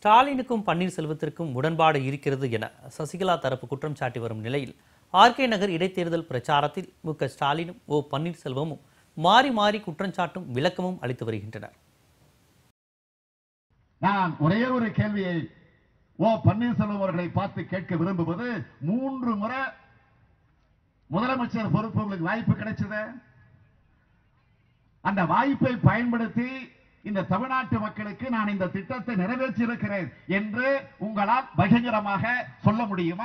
ஸ்டாலினுக்கும் பன்னீர்செல்வத்திற்கும் முரண்பாடு இருக்கிறது என சசிகலா தரப்பு குற்றம் சாட்டி வரும் நிலையில் ஆர்கே நகர் இடைத்தேர்தல் பிரச்சாரத்தில் மு க ஸ்டாலினும் ஓ பன்னீர்செல்வமும் மாறி மாறி குற்றஞ்சாட்டும் விளக்கமும் அளித்து வருகின்றனர் நான் ஒரே ஒரு கேள்வியை ஓ பன்னீர்செல்வம் அவர்களை பார்த்து கேட்க விரும்புவது மூன்று முறை முதலமைச்சர் பொறுப்பு உங்களுக்கு வாய்ப்பு கிடைச்சது அந்த வாய்ப்பை பயன்படுத்தி இந்த தமிழ்நாட்டு மக்களுக்கு நான் இந்த திட்டத்தை நிறைவேற்றி இருக்கிறேன் என்று உங்களால் பகிரங்கமாக சொல்ல முடியுமா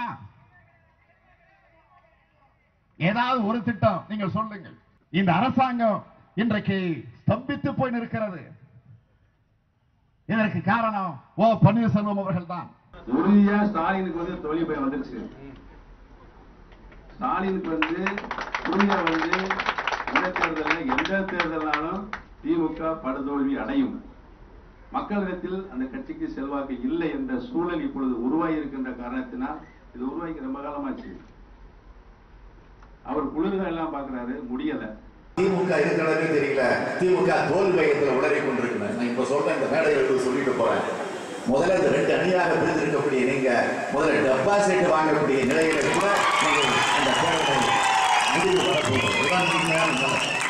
ஏதாவது ஒரு திட்டம் நீங்கள் சொல்லுங்கள் இந்த அரசாங்கம் இன்றைக்கு ஸ்தம்பித்து போய் நிற்கிறது இதற்கு காரணம் ஓ பன்னீர்செல்வம் அவர்கள் தான் உறுதியா ஸ்டாலினுக்கு வந்து தோல்வி பயம் வந்துருச்சு ஸ்டாலினுக்கு வந்து உறுதியா வந்து இந்த தேர்தலில் எந்த தேர்தலாலும் திமுக படுதோல்வி அடையும் மக்களிடத்தில் அந்த கட்சிக்கு செல்வாக்கு இல்லை என்ற சூழல் இப்பொழுது உருவாகி இருக்கின்ற காரணத்தினால் இது உருவாகி ரொம்ப காலமாச்சு அவர் குளிர்கள் எல்லாம் பார்க்கிறாரு முடியல திமுக இருக்கிறதே தெரியல திமுக தோல்வி பயத்தில் உளறி கொண்டிருக்கிறேன் நான் இப்ப சொல்றேன் இந்த மேடையில் எடுத்து சொல்லிட்டு போறேன் முதல்ல இந்த ரெண்டு அணியாக பிரிந்திருக்கக்கூடிய நீங்க முதல்ல டெபாசிட் வாங்கக்கூடிய நிலையில கூட நீங்கள் அந்த தேர்தலை முடிவு பண்ண போகிறோம். இதுதான் உண்மையான நிலை.